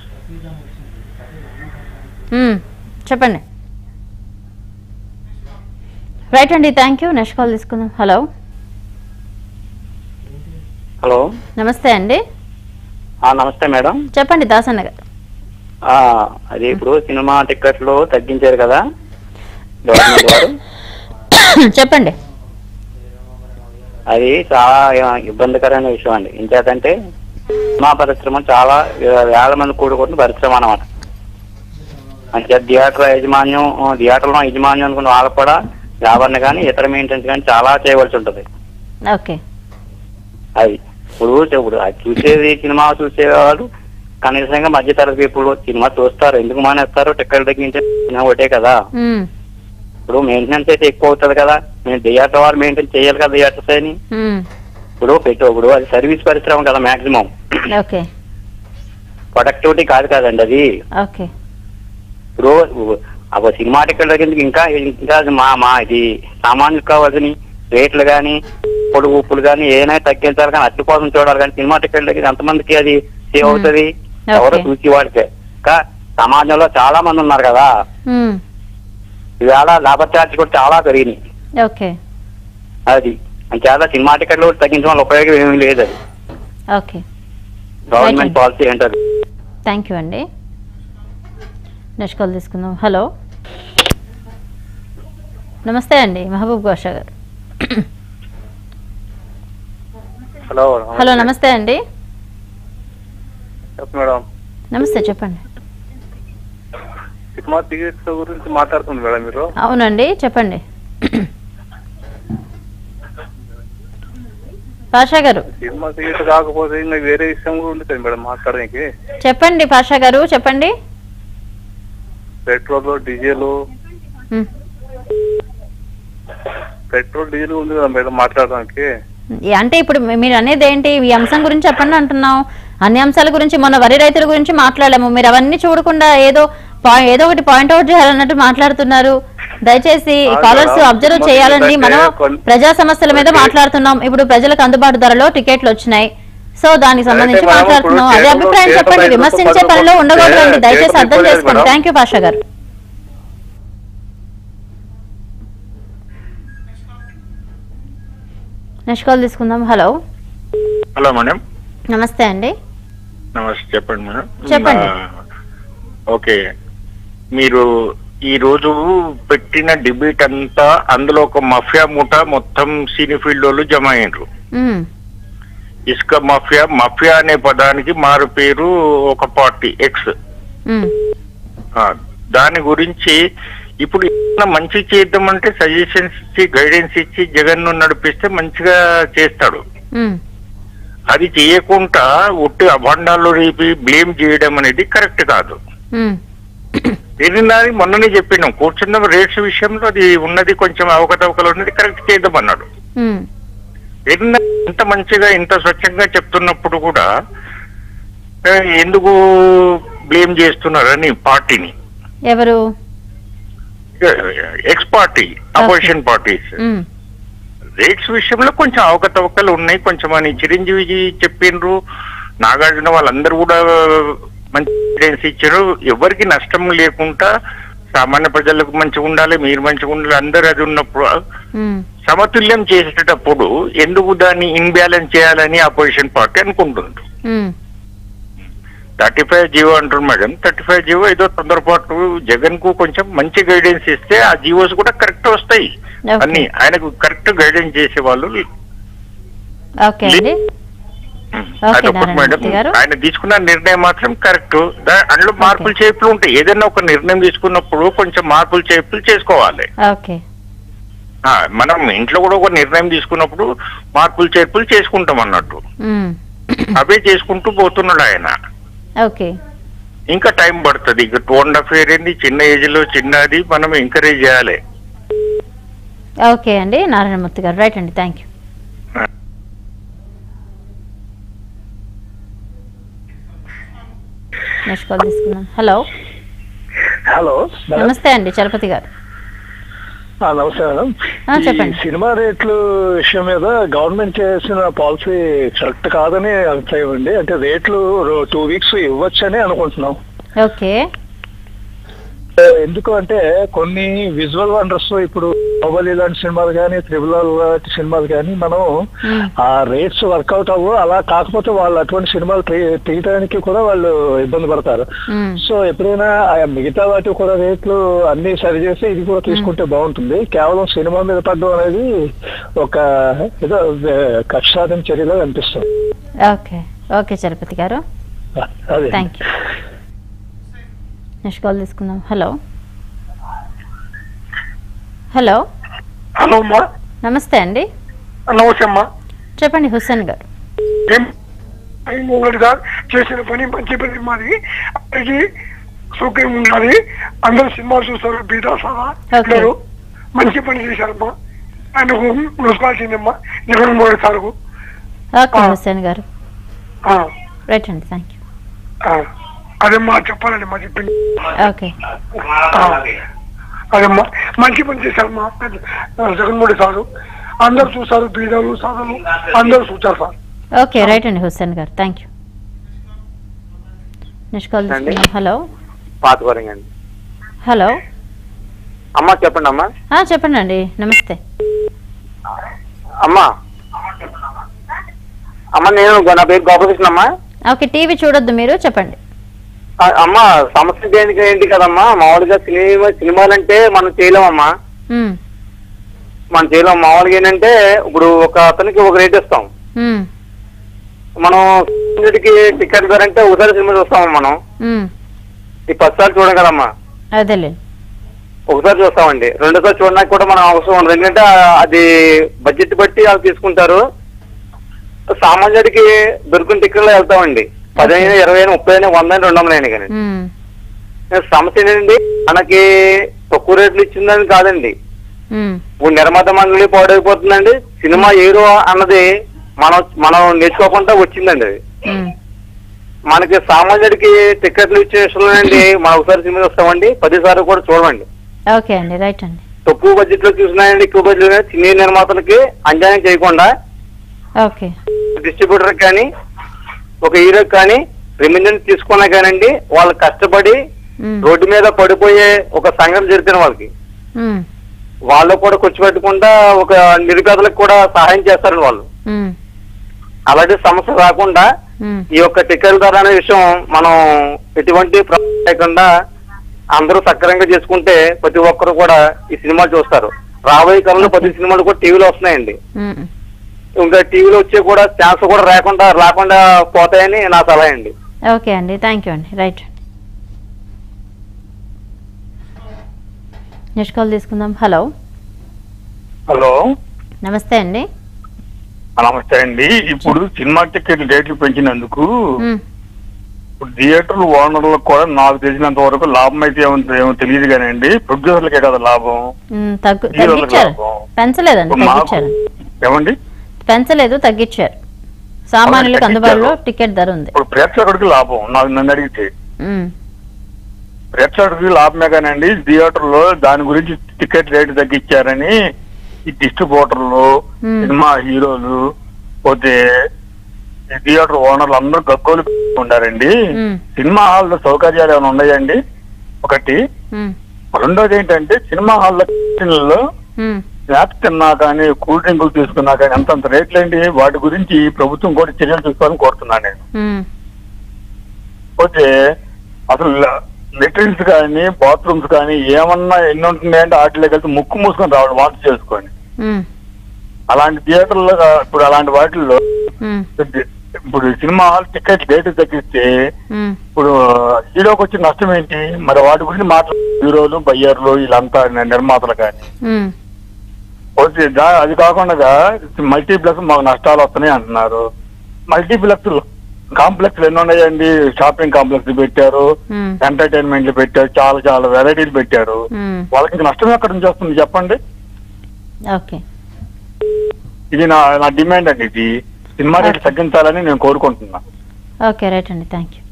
మ్మ్. చెప్పండి రైట్ అండి థ్యాంక్ యూ నెక్స్ట్ కాల్ తీసుకుందాం హలో హలో నమస్తే అండి ఆ, నమస్తే మేడం చెప్పండి దాసన్న గారు ఆ, అది ఇప్పుడు సినిమా టికెట్లు తగ్గించారు కదా గవర్నమెంట్ వారు చెప్పండి అది చాలా ఇబ్బందికరమైన విషయం అండి ఇంకేతంటే సినిమా పరిశ్రమ చాలా వేల మంది కూడుకుంటున్న పరిశ్రమ అనమాట అంటే థియేటర్ యాజమాన్యం ఆ, థియేటర్లో యజమాన్యం అనుకున్న వాళ్ళకు కూడా వ్యాపారం కానీ ఇతర మెయింటెనెన్స్ కానీ చాలా చేయవలసి ఉంటుంది ఓకే అది ఇప్పుడు ఇప్పుడు అది చూసేది సినిమా చూసేవాళ్ళు కనీసంగా మధ్యతరగతి పీపుల్ సినిమా చూస్తారు ఎందుకు మానేస్తారు టికెట్ తగ్గించే సినిమా ఒకటే కదా మ్మ్. ఇప్పుడు మెయింటెనెన్స్ అయితే ఎక్కువ అవుతుంది కదా మేము థియేటర్ వారు మెయింటైన్ చేయాలి కదా థియేటర్స్ అని మ్మ్. ఇప్పుడు పెట్టు ఇప్పుడు అది సర్వీస్ పరిశ్రమ కదా మాక్సిమం ఓకే ప్రొడక్టివిటీ కాదు కదండి అది ఓకే ఇప్పుడు అప్పుడు సినిమా టికెట్ తగ్గింది ఇంకా ఇంకా అది మా మా ఇది సామాన్యులకు కావాల్సిన రేట్లు కానీ పొడుగు ఉప్పులు కానీ ఏదైనా తగ్గించాలి కానీ అట్ల కోసం చూడాలి కానీ సినిమా టికెట్ దగ్గర ఎంతమందికి అది సేవ్ అవుతుంది ఎవరో చూసి వాడితే ఇంకా సమాజంలో చాలా మంది ఉన్నారు కదా మ్మ్. ఇవాళ లేబర్ ఛార్జ్ కూడా చాలా పెరిగినాయి ఓకే అది చాలా సినిమా టికెట్లు తగ్గించడం వల్ల ఉపయోగం ఏమీ లేదు అది ఓకే గవర్నమెంట్ పాలసీ ఏంటది థ్యాంక్ యూ అండి నెక్స్ట్ కాల్ తీసుకుందాం హలో నమస్తే అండి మహబూబ్ గోషా గారు హలో హలో నమస్తే అండి చెప్పు మేడం నమస్తే చెప్పండి సినిమా టికెట్స్ గురించి మాట్లాడుతుంది మేడం మీరు అవునండి చెప్పండి పాషా గారు సినిమా టికెట్ కాకపోతే ఇంకా వేరే విషయం కూడా ఉంటుంది మేడం మాట్లాడడానికి చెప్పండి పాషా గారు చెప్పండి petrol diesel um. Petrol diesel ఉంది కదా మేడం మాట్లాడడానికి ఈ- అంటే ఇప్పుడు మీ- మీరు అనేది ఏంటి ఈ అంశం గురించి చెప్పండి అంటున్నాం అన్ని అంశాల గురించి మొన్న వరి రైతుల గురించి మాట్లాడాము మీరు అవన్నీ చూడకుండా ఏదో పాయి- ఏదో ఒకటి పాయింట్ అవుట్ చేయాలన్నట్టు మాట్లాడుతున్నారు దయచేసి కాదు కాలర్స్ మేడం, అబ్జర్వ్ సినిమా చేయాలండి టికెట్ మనం అంటే కొన్ని- ప్రజా సమస్యల మీద కొన్ని- మాట్లాడుతున్నాం ఇప్పుడు ప్రజలకు అందుబాటు ధరలో టికెట్లు వచ్చినాయి సో దానికి సంబంధించి మేడం, మాట్లాడుతున్నాం ఇప్పుడు అదే కేరళలో అభిప్రాయం కేరళ చెప్పండి రైతులకు విమర్శించే పథకం పనిలో ఉండకూడదండి కే- దయచేసి కేరళ అర్థం ఇవ్వలేదు చేసుకోండి మేడం. థ్యాంక్ యూ పాషా గారు నెక్స్ట్ కాల్ తీసుకుందాం హలో హలో మేడం నమస్తే అండి నమస్తే చెప్పండి మేడం చెప్పండి. ఆ, ఓకే మీరు ఈ రోజు పెట్టిన డిబేట్ అంతా అందులో ఒక మఫియా ముఠ మొత్తం సినీ ఫీల్డ్ వాళ్ళు జమ అయ్యారు ఉమ్, ఇసుక మఫియా మఫియా అనే పదానికి మారు పేరు ఒక పార్టీ ఎక్స్ ఉమ్, ఆ, దాని గురించి ఇప్పుడు ఏదైనా మంచి చేద్దామంటే సజెషన్స్ ఇచ్చి గైడెన్స్ ఇచ్చి జగన్ ను నడిపిస్తే మంచిగా చేస్తాడు ఉమ్, అది చేయకుండా ఒట్టి అభాండాలు రేపి బ్లేమ్ చేయడం అనేది కరెక్ట్ కాదు ఉమ్, దీనిని మొన్ననే చెప్పినాం కూర్చున్న రేట్స్ విషయంలో అది ఉన్నది కొంచెం అవకతవకలు ఉన్నది కరెక్ట్ చేద్దామన్నాడు ఉమ్, ఏదన్నా ఇంత మంచిగా ఇంత స్వచ్ఛంగా చెప్తున్నప్పుడు కూడా ఆ, ఎందుకు బ్లేమ్ చేస్తున్నారని పార్టీని ఎవరు ex party opposition parties um, rates విషయంలో కొంచెం అవకతవకలు ఉన్నాయి కొంచెం అని చిరంజీవి చెప్పిండ్రు నాగార్జున వాళ్ళందరూ కూడా మంచి గైడెన్స్ ఇచ్చారు ఎవరికి నష్టం లేకుండా సామాన్య ప్రజలకు మంచిగా ఉండాలి మీరు మంచిగా ఉండాలి అందరూ అది ఉన్నప్పుడు ఉమ్, సమతుల్యం చేసేటప్పుడు ఎందుకు దాన్ని ఇన్బ్యాలెన్స్ చేయాలని అపోజిషన్ పార్టీ అనుకుంటుంది ఉమ్, థర్టీ ఫైవ్ జీవో అంటారు మేడం థర్టీ ఫైవ్ జీవో ఏదో తొందరపాటు జగన్ కు కొంచెం మంచి గైడెన్స్ ఇస్తే ఆ జీవోస్ కూడా కరెక్ట్ వస్తాయి Okay. అన్ని ఆయనకు కరెక్ట్ గైడెన్స్ చేసే వాళ్ళు ఓకే అండి ఓకే అదొకటి మేడం నారాయణమూర్తి గారు ఆయన తీసుకున్న నిర్ణయం మాత్రం కరెక్ట్ అందులో మార్పులు చేర్పులు ఉంటాయి ఏదైనా ఒక నిర్ణయం తీసుకున్నప్పుడు కొంచెం మార్పులు చేర్పులు చేసుకోవాలి ఓకే ఆ, మనం ఇంట్లో కూడా ఒక నిర్ణయం తీసుకున్నప్పుడు మార్పులు చేర్పులు చేసుకుంటాం అన్నట్టు ఉమ్, అవే చేసుకుంటూ పోతున్నాడు ఆయన ఓకే ఇంకా టైం పడుతుంది ఇక టూ అండ్ హాఫ్ ఇయర్ ఏంది చిన్న ఏజ్ లో చిన్నది మనం ఎంకరేజ్ చేయాలి ఓకే అండి నారాయణమూర్తి గారు రైట్ అండి థ్యాంక్ యూ నెక్స్ట్ కాల్ తీసుకుందాం హలో హలో నమస్తే అండి చలపతి గారు ఆ, నమస్తే మేడం ఆ, చెప్పండి. ఈ సినిమా రేట్లు విషయం మీద గవర్నమెంట్ చేసిన పాలసీ కరెక్ట్ కాదని అభిప్రాయం అండి అంటే రేట్లు టూ వీక్స్ ఇవ్వచ్చని అనుకుంటున్నాం ఓకే ఎందుకు అంటే కొన్ని విజువల్ వండర్స్ ఇప్పుడు బాహుబలి లాంటి సినిమాలు కానీ త్రిబుల్ ఆర్ లాంటి సినిమాలు కానీ మనం ఆ రేట్స్ వర్కౌట్ అవ్వు అలా కాకపోతే వాళ్ళు అటువంటి సినిమాలు తీ- తీయడానికి కూడా వాళ్ళు ఇబ్బంది పడతారు సో ఎప్పుడైనా ఆ మిగతా వాటి కూడా రేట్లు అన్ని సరి చేసి ఇది కూడా తీసుకుంటే బాగుంటుంది కేవలం సినిమా మీద పడడం అనేది ఒక ఏదో కక్షాదం చర్యలో అనిపిస్తుంది ఓకే ఓకే చలపతి గారు అదే థ్యాంక్ యూ నెక్స్ట్ కాల్ తీసుకుందాం హలో హలో హలో అమ్మా నమస్తే అండి నమస్తే అమ్మా చెప్పండి హుస్సేన్ గారు ఏం ఇంకొకటిగా చేసిన పని మంచి పని మాది అందరికి సౌకర్యం ఉండాలి అందరు సినిమాలు చూస్తారు బీటా సహా అందరూ మంచి పని చేశారమ్మా ఆయనకు నొసుకోవాల్సిందమ్మా జగన్మోహన్ సార్కు ఓకే హుస్సేన్ గారు ఆ, రైట్ అండి థ్యాంక్ యూ ఆ. అదేమ్మా చెప్పాలండి మా చెప్పింది ఓకే ఆ. అదేమ్మా మంచి పని చేశారమ్మా జగన్మోహన్ సారు అందరు చూస్తారు బీదలు సాధలు అందరూ చూస్తారు సార్ ఓకే రైట్ అండి హుస్సేన్ గారు థ్యాంక్ యూ నెక్స్ట్ కాల్ తీసుకుందాం హలో పాతవరంగా అండి హలో అమ్మా చెప్పండి అమ్మా ఆ, చెప్పండి అండి నమస్తే అమ్మా అమ్మ నేను నా పేరు గోపకృష్ణ అమ్మా ఓకే టీవీ చూడొద్దు మీరు చెప్పండి ఆ, అమ్మా సమస్య దేనికి ఏంటి కదమ్మా మామూలుగా సినిమా సినిమాలంటే మనం చేయలేమమ్మా ఉమ్, మన చేయలేం మామూలుగా ఏంటంటే ఇప్పుడు ఒక అతనికి ఒక రేట్ ఇస్తాం ఉమ్, మనం కి టికెట్ ధర అంటే ఒకసారి సినిమా చూస్తాం మనం ఉమ్, ఈ పది సార్లు చూడం కదమ్మా అదేలే ఒకసారి చూస్తామండి రెండోసారి చూడడానికి కూడా మనం అవసరం ఉండదు ఎందుకంటే ఆ- అది బడ్జెట్ బట్టి వాళ్ళు తీసుకుంటారు సామాన్యుడికి దొరికిన టికెట్లో వెళ్తామండి పదిహేను ఇరవై అయినా ముప్పై అయినా వంద అయినా రెండు వందలు అయినా కానీ ఉమ్, సమస్య ఏంటండి మనకి తక్కువ రేట్లు ఇచ్చిందని కాదండి ఉమ్, ఇప్పుడు నిర్మాత మండలి పాడైపోతుందండి సినిమా హీరో అన్నది మనం మనం నేర్చుకోకుండా వచ్చిందండి అది ఉమ్, మనకి సామాన్యుడికి టికెట్లు ఇచ్చే విషయంలోనండి మనం ఒకసారి సినిమా చూస్తామండి పదిసార్లు కూడా చూడమండి ఓకే అండి రైట్ అండి తక్కువ బడ్జెట్ లో చూసినాయండి ఎక్కువ బడ్జెట్ లో సినీ నిర్మాతలకి అంజానం చేయకుండా ఓకే డిస్ట్రిబ్యూటర్ కానీ ఒక హీరోకి కానీ రెమ్యూనరేషన్ తీసుకున్నా కానండి వాళ్ళు కష్టపడి ఉమ్, రోడ్డు మీద పడిపోయే ఒక సంఘటన జరిగిన వాళ్ళకి ఉమ్, వాళ్ళు కూడా కూర్చోబెట్టకుండా ఒక నిరుపేదలకు కూడా సహాయం చేస్తారు వాళ్ళు ఉమ్, అలాంటి సమస్య రాకుండా ఉమ్, ఈ యొక్క టికెట్ ధర అనే విషయం మనం ఎటువంటి ప్రాబ్లం లేకుండా అందరూ సక్రమంగా చేసుకుంటే ప్రతి ఒక్కరు కూడా ఈ సినిమాలు చూస్తారు రాబోయే కాలంలో ప్రతి సినిమాలు కూడా టీవీలో వస్తున్నాయండి ఉమ్. ఇంకా టీవీలో వచ్చే కూడా ఛాన్స్ కూడా రాకుండా రాకుండా పోతాయని నా సలహా అండి ఓకే అండి థ్యాంక్ యూ అండి రైట్ నెక్స్ట్ కాల్ తీసుకుందాం హలో హలో నమస్తే అండి నమస్తే అండి ఇప్పుడు సినిమా టికెట్ రేట్లు పెంచినందుకు ఉమ్, ఇప్పుడు థియేటర్లు ఓనర్లకు కూడా నాకు తెలిసినంత వరకు లాభం అయితే ఏమో ఏమో తెలియదు కానీ అండి ప్రొడ్యూసర్లకే కదా లాభం ఉమ్, తగ్గు హీరోలకు తగ్గించారు లాభం. పెంచలేదండి ఇప్పుడు మాకు- తగ్గించారు ఏమండి పెంచలేదు తగ్గించారు సామాన్యులకు తగ్గించారు. అందుబాటులో టికెట్ ధర ఉంది ఇప్పుడు ప్రేక్షకుడికి లాభం నాకు నన్ను అడిగితే ఉమ్, ప్రేక్షకుడికి లాభమే కానండి థియేటర్ లో దాని గురించి టికెట్ రేటు తగ్గించారని ఈ డిస్ట్రిబ్యూటర్లు Hmm. సినిమా హీరోలు పోతే ఈ థియేటర్ ఓనర్లు అందరూ గగ్గోలు ఉండారండి ఉమ్, సినిమా హాల్ సౌకర్యాలు ఏమైనా ఉన్నాయండి ఒకటి ఉమ్, రెండోది ఏంటంటే సినిమా హాల్ లో ఉమ్, స్నాక్స్ తిన్నా కానీ కూల్ డ్రింకులు తీసుకున్నా కానీ అంతంత రేట్లేంటి వాటి గురించి ప్రభుత్వం కూడా చర్యలు తీసుకోవాలని కోరుతున్నాను నేను ఉమ్, పోతే అసలు లెట్రిన్స్ కానీ బాత్రూమ్స్ కానీ ఏమన్నా ఎన్ని ఉంటున్నాయంటే వాటిలోకి వెళ్తే ముక్కు మూసుకొని రావడం వాంతి చేసుకొని ఉమ్, అలాంటి థియేటర్లో ఇప్పుడు అలాంటి వాటిల్లో ఉమ్, ఇప్పుడు సినిమా హాల్ టికెట్ రేటు తగ్గిస్తే ఉమ్, ఇప్పుడు హీరోకి వచ్చిన నష్టం ఏంటి మరి వాటి గురించి మాట్లాడు హీరోలు బయ్యర్లు వీళ్ళంతా ని- నిర్మాతలు కానీ ఉమ్, పోతే దా- అది కాకుండా మల్టీప్లెక్స్ మాకు నష్టాలు వస్తున్నాయి అంటున్నారు మల్టీప్లెక్స్ కాంప్లెక్స్ ఎన్ని ఉన్నాయండి షాపింగ్ కాంప్లెక్స్ పెట్టారు ఉమ్, ఎంటర్టైన్మెంట్లు పెట్టారు చాలా చాలా వెరైటీలు పెట్టారు ఉమ్, వాళ్ళకి ఇంక నష్టం ఎక్కడి నుంచి వస్తుంది చెప్పండి ఓకే ఇది నా నా డిమాండ్ అండి ఇది సినిమా రేట్లు తగ్గించాలని నేను కోరుకుంటున్నా ఓకే రైట్ అండి థ్యాంక్ యూ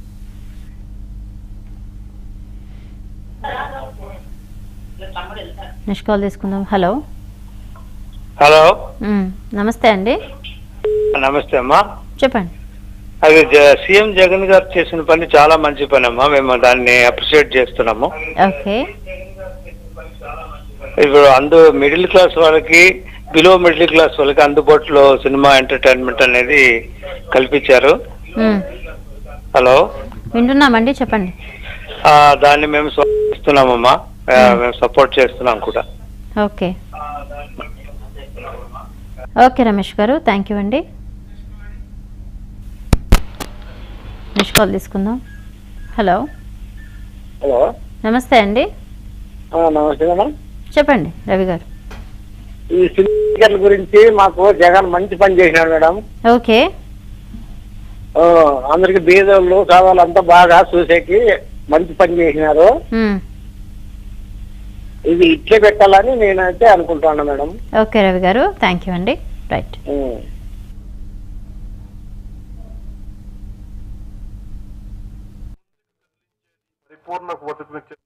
నెక్స్ట్ కాల్ తీసుకుందాం హలో హలో ఉమ్, నమస్తే అండి నమస్తే అమ్మా చెప్పండి అది జ- సీఎం జగన్ గారు చేసిన పని చాలా మంచి పని అమ్మా మేము దాన్ని అప్రిషియేట్ చేస్తున్నాము ఓకే ఇప్పుడు అందు మిడిల్ క్లాస్ వాళ్ళకి బిలో మిడిల్ క్లాస్ వాళ్ళకి అందుబాటులో సినిమా ఎంటర్టైన్మెంట్ అనేది కల్పించారు ఉమ్, హలో వింటున్నామండి చెప్పండి ఆ, దాన్ని మేము స్వాగతిస్తున్నామమ్మా ఆ, మేము సపోర్ట్ చేస్తున్నాం కూడా ఓకే ఓకే రమేష్ గారు థ్యాంక్ యూ అండి నెక్స్ట్ కాల్ తీసుకుందాం హలో హలో నమస్తే అండి నమస్తే మేడం చెప్పండి రవి గారు ఈ టికెట్ల గురించి మాకు జగన్ మంచి పని చేసినాడు మేడం ఓకే ఆ, అందరికి బీదోళ్ళు కావాలి అంతా బాగా చూసేకి మంచి పని చేసినారు ఉమ్, ఇది ఇట్లే పెట్టాలని నేనైతే అనుకుంటున్నాను మేడం ఓకే రవి గారు థ్యాంక్ యూ అండి రైట్ ఉం. పరిపూర్ణ బతుకునిచ్చే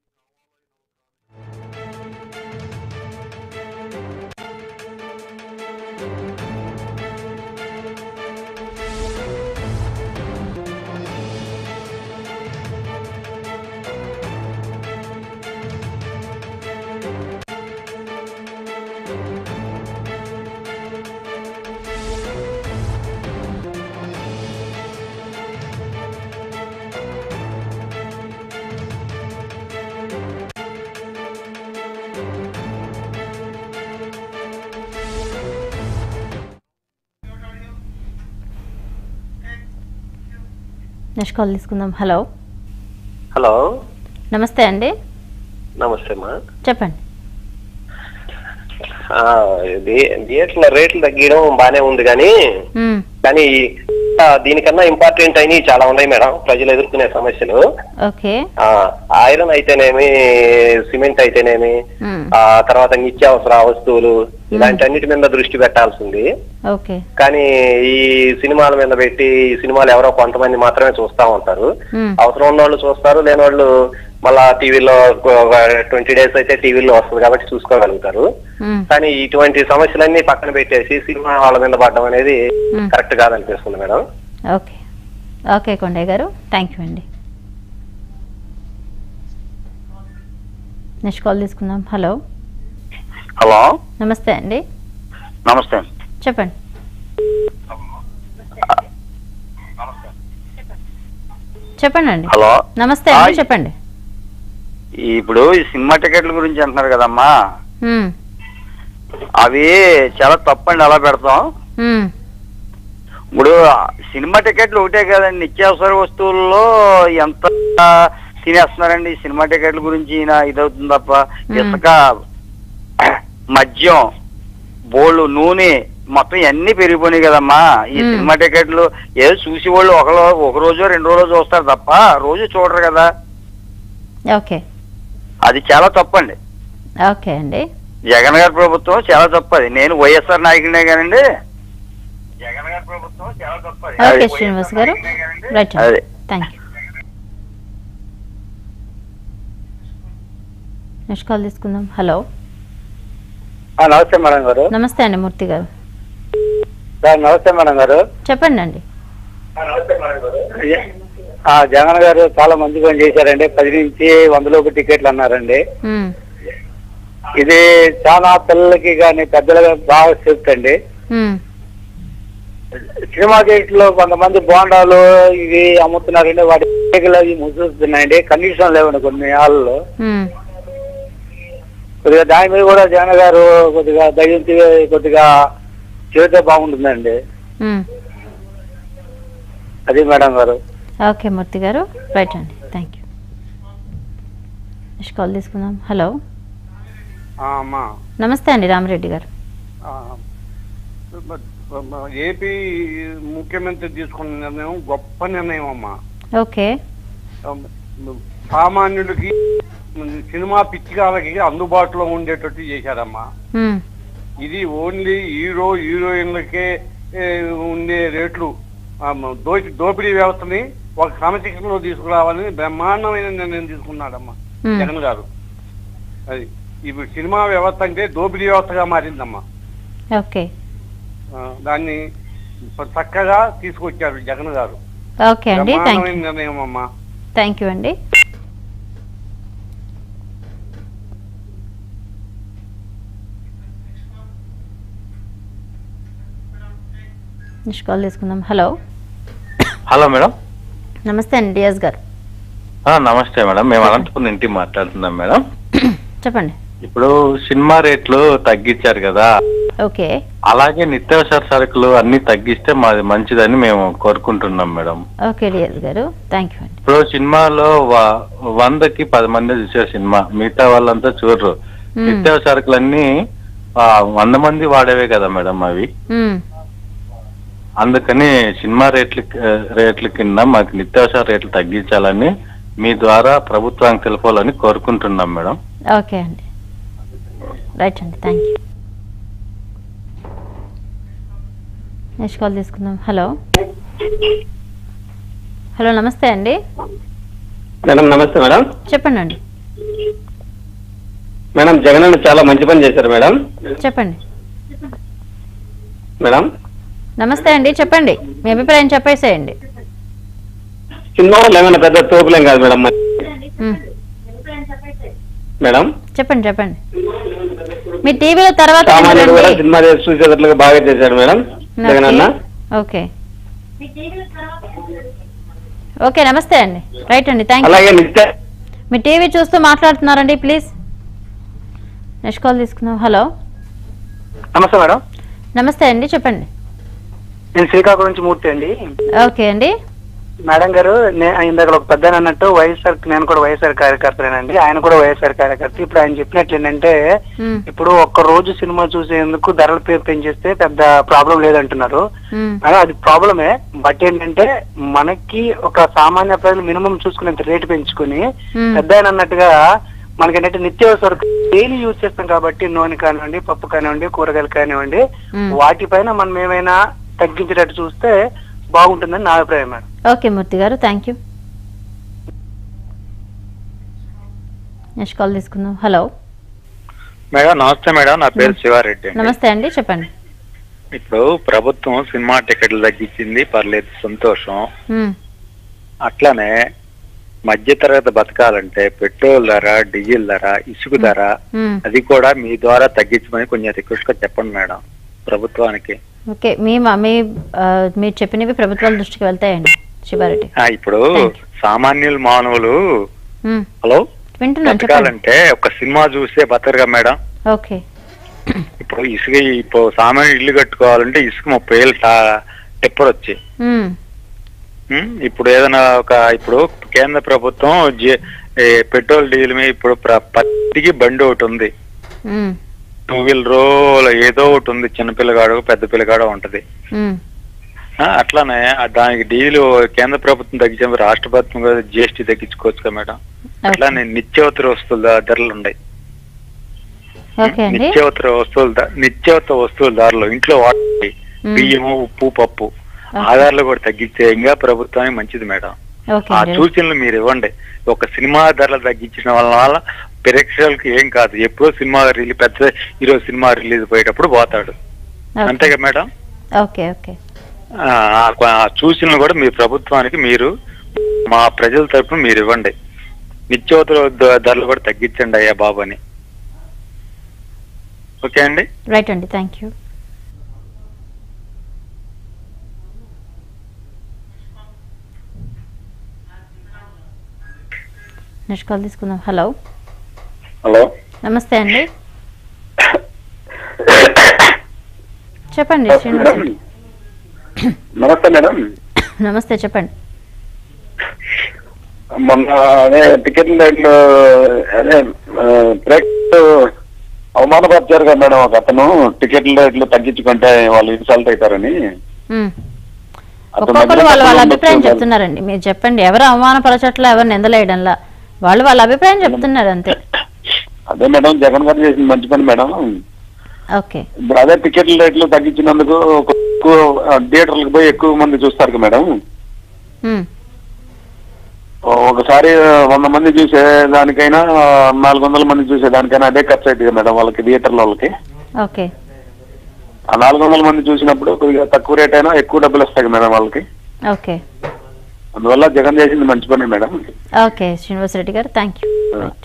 నెక్స్ట్ కాల్ తీసుకుందాం హలో హలో నమస్తే అండి నమస్తే అమ్మా చెప్పండి ఆ, ఇది థియేటర్ల రేట్లు తగ్గడం బానే ఉంది కానీ మ్మ్. కానీ ఆ, దీనికన్నా ఇంపార్టెంట్ అయినవి చాలా ఉన్నాయి మేడం ప్రజలు ఎదుర్కొనే సమస్యలు ఓకే ఆ, ఐరన్ అయితేనేమి సిమెంట్ అయితేనేమి మ్మ్. ఆ తర్వాత నిత్యావసర వస్తువులు ఇలాంటి అన్నిటి మీద దృష్టి పెట్టాల్సింది ఓకే కానీ ఈ సినిమాల మీద పెట్టి ఈ సినిమాలు ఎవరో కొంతమంది మాత్రమే చూస్తా ఉంటారు మ్మ్. అవసరం ఉన్న వాళ్ళు చూస్తారు లేని వాళ్ళు మళ్ళా టీవీలో ట్వంటీ డేస్ అయితే టీవీలో వస్తుంది కాబట్టి చూసుకోగలుగుతారు మ్మ్. కానీ ఇటువంటి సమస్యలన్నీ పక్కన పెట్టేసి సినిమా వాళ్ళ మీద పడడం అనేది మ్మ్. కరెక్ట్ కాదనిపిస్తుంది మేడం ఓకే ఓకే కొండయ్య గారు థ్యాంక్ యూ అండి నెక్స్ట్ కాల్ తీసుకుందాం హలో హలో నమస్తే అండి నమస్తే చెప్పండి చెప్పండి అండి హలో నమస్తే అండి హాయ్. చెప్పండి ఇప్పుడు ఈ సినిమా టికెట్ల గురించి అంటున్నారు కదమ్మా మ్మ్. అవి చాలా తప్పండి అలా పెడతాం మ్మ్. ఇప్పుడు సినిమా టికెట్లు ఒకటే కదండి నిత్యావసర వస్తువుల్లో ఎంత తినేస్తున్నారండి ఈ సినిమా టికెట్ల గురించి ఈయన ఇదవుతుంది తప్ప ఇసుక మద్యం బోళ్ళు నూనె మొత్తం ఇవన్నీ పెరిగిపోయినాయి కదమ్మా ఈ మ్మ్. సినిమా టికెట్లు ఏదో చూసి వాళ్ళు ఒక ఒక రోజు రెండు రోజులు చూస్తారు తప్ప రోజు చూడరు కదా ఓకే అది చాలా తప్పండి ఓకే అండి జగన్ గారి ప్రభుత్వం చాలా తప్పది నేను వైఎస్ఆర్ నాయకుడినే కానండి జగన్ గారి ప్రభుత్వం చాలా తప్పది ఓకే శ్రీనివాస్ గారు రైట్ అదే. థ్యాంక్ యూ నెక్స్ట్ కాల్ తీసుకుందాం హలో ఆ, నమస్తే మేడం గారు నమస్తే అండి మూర్తి గారు సార్ నమస్తే మేడం గారు చెప్పండి అండి ఆ, జగన్ గారు చాలా మంచి పని చేశారండి పది నుంచి వందలోపు టికెట్లు అన్నారండి మ్మ్. ఇది చాలా పిల్లలకి కానీ పెద్దలకి బాగా సేఫ్ట్ అండి మ్మ్. సినిమా టికెట్లో కొంతమంది బోండాలు ఇవి అమ్ముతున్నారండి వాటి టికెట్లు అవి ముసుస్తున్నాయండి కండిషన్ లేవండి కొన్ని హాల్లో మ్మ్. కొద్దిగా దాని మీద కూడా జగన్ గారు కొద్దిగా దయ్యం కొద్దిగా చేస్తే బాగుంటుందండి మ్మ్. అది మేడం గారు ఓకే మూర్తి గారు రైట్ అండి థ్యాంక్ యూ నెక్స్ట్ కాల్ తీసుకుందాం హలో ఆ, అమ్మా నమస్తే అండి రామరెడ్డి గారు ఆ, మ- మ- ఏపీ ముఖ్యమంత్రి తీసుకున్న నిర్ణయం గొప్ప నిర్ణయం అమ్మా ఓకే సామాన్యులకి సినిమా పిచ్చికాలకి అందుబాటులో ఉండేటట్టు చేశారమ్మా మ్మ్. ఇది ఓన్లీ హీరో హీరోయిన్లకే ఏ, ఉండే రేట్లు ఆ, మ- దోపి దోపిడీ వ్యవస్థని ఒక క్రమశిక్షణలో తీసుకురావాలని బ్రహ్మాండమైన నిర్ణయం తీసుకున్నాడమ్మా మ్మ్. జగన్ గారు అది ఇప్పుడు సినిమా వ్యవస్థ అంటే దోపిడీ వ్యవస్థగా మారిందమ్మా ఓకే ఆ, దాన్ని చక్కగా తీసుకొచ్చారు జగన్ గారు ఓకే అండి థ్యాంక్ యూ బ్రహ్మాండమైన నిర్ణయం అమ్మా థ్యాంక్ యూ అండి నెక్స్ట్ కాల్ తీసుకుందాం హలో హలో మేడం నమస్తే అండి డియాస్ గారు ఆ, నమస్తే మేడం మేము అనంతపురం ఇంటి మాట్లాడుతున్నాం మేడం చెప్పండి ఇప్పుడు సినిమా రేట్లు తగ్గించారు కదా ఓకే అలాగే నిత్యావసర సరుకులు అన్ని తగ్గిస్తే మాది మంచిదని మేము కోరుకుంటున్నాం మేడం ఓకే డియాస్ గారు థ్యాంక్ యూ అండి ఇప్పుడు సినిమాలో వ- వందకి పది మంది చూసారు సినిమా మిగతా వాళ్ళంతా చూడరు మ్మ్. నిత్యావసరకులన్నీ ఆ, వంద మంది వాడేవే కదా మేడం అవి మ్మ్. అందుకని సినిమా రేట్ల రేట్ల కింద మాకు నిత్యావసర రేట్లు తగ్గించాలని మీ ద్వారా ప్రభుత్వానికి తెలపాలని కోరుకుంటున్నాం మేడం ఓకే అండి రైట్ అండి థ్యాంక్ యూ నెక్స్ట్ కాల్ తీసుకుందాం హలో హలో నమస్తే అండి మేడం నమస్తే మేడం చెప్పండి అండి మేడం జగన్ అన్న చాలా మంచి పని చేశారు మేడం చెప్పండి మేడం నమస్తే అండి చెప్పండి మీ అభిప్రాయం చెప్పేసేయండి సినిమా వాళ్ళు ఏమైనా పెద్ద తోపులేం కాదు మేడం మరి. మ్మ్. మేడం చెప్పండి చెప్పండి మీ టీవీలో తర్వాత సామాన్యుడు కూడా వినరండి. సినిమా చూసేటట్లుగా బాగా చేశాడు మేడం జగన్ అన్న ఓకే ఓకే నమస్తే అండి రైట్ అండి థ్యాంక్ అలాగే యూ నిత్య మీ టీవీ చూస్తూ మాట్లాడుతున్నారండి ప్లీజ్ నెక్స్ట్ కాల్ తీసుకుందాం హలో నమస్తే మేడం నమస్తే అండి చెప్పండి నేను శ్రీకాకుళం నుంచి మూర్తి అండి ఓకే అండి మేడం గారు నే- ఇందాక ఒక పెద్ద అన్నట్టు వైఎస్ఆర్ నేను కూడా వైఎస్ఆర్ కార్యకర్తనేనండి ఆయన కూడా వైఎస్ఆర్ కార్యకర్త ఇప్పుడు ఆయన చెప్పినట్లు ఏంటంటే ఇప్పుడు ఒక్క రోజు సినిమా చూసేందుకు ధరలు పె- పెంచేస్తే పెద్ద ప్రాబ్లం లేదంటున్నారు మేడం అది ప్రాబ్లమే బట్ ఏంటంటే మనకి ఒక సామాన్య ప్రజలు మినిమం చూసుకునేంత రేటు పెంచుకుని Hmm. పెద్ద ఆయన అన్నట్టుగా మనకేంటంటే నిత్యావసర డైలీ యూజ్ చేస్తాం కాబట్టి నూనె కానివ్వండి పప్పు కానివ్వండి కూరగాయలు కానివ్వండి Hmm. వాటిపైన మనం ఏమైనా తగ్గించేటట్టు చూస్తే బాగుంటుందని నా అభిప్రాయం మేడం ఓకే మూర్తి గారు థ్యాంక్ యూ నెక్స్ట్ కాల్ తీసుకుందాం హలో మేడం నమస్తే మేడం నా పేరు శివారెడ్డి అండి నమస్తే అండి చెప్పండి ఇప్పుడు ప్రభుత్వం సినిమా టికెట్లు తగ్గించింది పర్లేదు సంతోషం మ్మ్. అట్లానే మధ్యతరగతి బతకాలంటే పెట్రోల్ ధర డీజిల్ ధర ఇసుక ధర మ్మ్. అది కూడా మీ ద్వారా తగ్గించమని కొంచెం రిక్వెస్ట్ గా చెప్పండి మేడం ప్రభుత్వానికి ఓకే మీ మా- మీ ఆ, మీరు చెప్పినవి ప్రభుత్వాల దృష్టికి వెళ్తాయండి శివారెడ్డి ఆ, ఇప్పుడు సామాన్యులు మానవులు మ్మ్. హలో వింటున్నాను చెప్పండి బతకాలంటే ఒక సినిమా చూస్తే బతకరుగా మేడం ఓకే ఇప్పుడు ఇసుక ఇప్పుడు సామాన్య ఇల్లు కట్టుకోవాలంటే ఇసుక ముప్పై వేలు టా- టిప్పర్ వచ్చి మ్మ్. ఉమ్, ఇప్పుడు ఏదైనా ఒక ఇప్పుడు కేంద్ర ప్రభుత్వం జే- ఏ, పెట్రోల్ డీజిల్ మీద ఇప్పుడు ప్ర- ప్రతికి బండి ఒకటి ఉంది మ్మ్. టూ వీలర్ ఏదో ఒకటి ఉంది చిన్న పిల్లగాడు పెద్ద పిల్లగాడు ఉంటది మ్మ్. ఆ, అట్లానే ఆ దానికి డీజిల్ కేంద్ర ప్రభుత్వం తగ్గించే రాష్ట్ర ప్రభుత్వం కూడా జిఎస్టీ తగ్గించుకోవచ్చు కదా మేడం అట్లానే నిత్యావసర వస్తువుల ధ- ధరలు ఉన్నాయి ఓకే అండి నిత్యావసర వస్తువుల ధ- నిత్యావసర వస్తువుల ధరలు ఇంట్లో వాటి మ్మ్. బియ్యము ఉప్పు పప్పు ఆధార్లు కూడా తగ్గిస్తే ఇంకా ప్రభుత్వానికి మంచిది మేడం ఓకే ఆ అండి సూచనలు మీరు ఇవ్వండి ఒక సినిమా ధరలు తగ్గించడం వల్ల ప్రేక్షకులకి ఏం కాదు ఎప్పుడో సినిమా రిలీజ్ పెద్ద ఈరోజు సినిమా రిలీజ్ పోయేటప్పుడు పోతాడు ఓకే. అంతేగా మేడం ఓకే ఓకే ఆ, ఆ ఆ సూచనలు కూడా మీ ప్రభుత్వానికి మీరు మా ప్రజల తరపున మీరు ఇవ్వండి నిత్యోత్తర ధ- ధరలు కూడా తగ్గించండి అయ్యా బాబు అని ఓకే అండి రైట్ అండి థ్యాంక్ యూ నెక్స్ట్ కాల్ తీసుకుందాం హలో హలో నమస్తే అండి చెప్పండి శ్రీనివాస్ రెడ్డి. నమస్తే మేడం నమస్తే చెప్పండి మొన్న అదే టికెట్ రేట్లు అదే ఆ, ప్రేక్షకులు అవమానపరిచారు కదా మేడం ఒక అతను టికెట్ల రేట్లు తగ్గించుకుంటే వాళ్ళు ఇన్సల్ట్ అవుతారని మ్మ్. అతని ఒక్కొక్కరు దగ్గర వాళ్ళ వాళ్ళ డబ్బులు అభిప్రాయం ఉండొచ్చు. చెప్తున్నారండి మీరు చెప్పండి ఎవరు అవమానపరచట్లా ఎవరు నిందలేయడంలా వాళ్ళు వాళ్ళ అభిప్రాయం చెప్తున్నారు అంతే అదే మేడం జగన్ గారు చేసిన మంచి పని మేడం ఓకే ఇప్పుడు అదే టికెట్ల రేట్లు తగ్గించినందుకు ఒక ఎక్కువ థియేటర్లకు పోయి ఎక్కువ మంది చూస్తారు కదా మేడం మ్మ్. ఒకసారి వంద మంది చూసే దానికైనా నాలుగు వందల మంది చూసే దానికైనా అదే ఖర్చు అవుతుంది కదా మేడం వాళ్ళకి థియేటర్ల వాళ్ళకి ఓకే ఆ నాలుగు వందల మంది చూసినప్పుడు కొద్దిగా తక్కువ రేట్ అయినా ఎక్కువ డబ్బులు వస్తాయి కదా మేడం వాళ్ళకి ఓకే అందువల్ల జగన్ చేసింది మంచి పని మేడం ఓకే శ్రీనివాస్ రెడ్డి గారు థ్యాంక్ యూ రైట్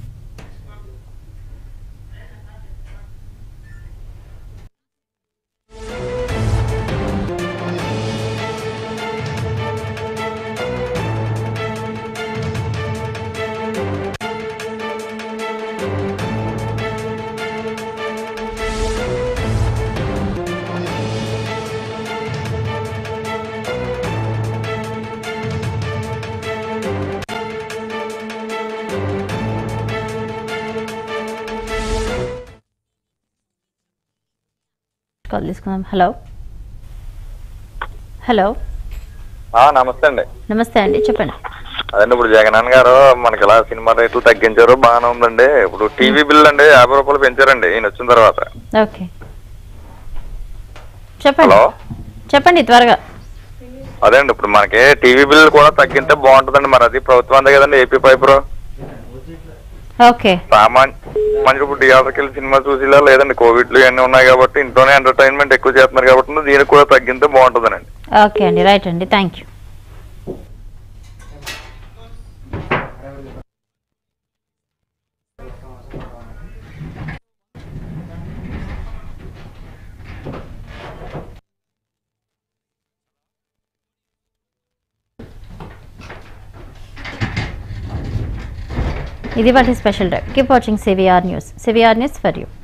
కాల్ తీసుకుందాం హలో హలో ఆ, నమస్తే అండి నమస్తే అండి చెప్పండి అదండి ఇప్పుడు జగనన్న గారు మనకి ఇలా సినిమా రేట్లు తగ్గించారు బాగానే ఉందండి ఇప్పుడు టీవీ బిల్ అండి యాభై రూపాయలు పెంచారండి ఈయన వచ్చిన తర్వాత ఓకే చెప్పండి హలో చెప్పండి త్వరగా అదే అండి ఇప్పుడు మనకి టీవీ బిల్ కూడా తగ్గితే బాగుంటుందండి మరి అది ప్రభుత్వం అందే కదండి ఏపీ పైపురు ఓకే సామాన్ మనకి ఇప్పుడు థియేటర్కి వెళ్ళి సినిమా చూసిలా లేదండి కోవిడ్లు ఇవన్నీ ఉన్నాయి కాబట్టి ఇంట్లోనే ఎంటర్టైన్మెంట్ ఎక్కువ చేస్తున్నారు కాబట్టి దీనికి కూడా తగ్గితే బాగుంటుందండి ఓకే అండి రైట్ అండి థ్యాంక్ యూ ఇది వాటి special drive keep watching CVR news CVR news for you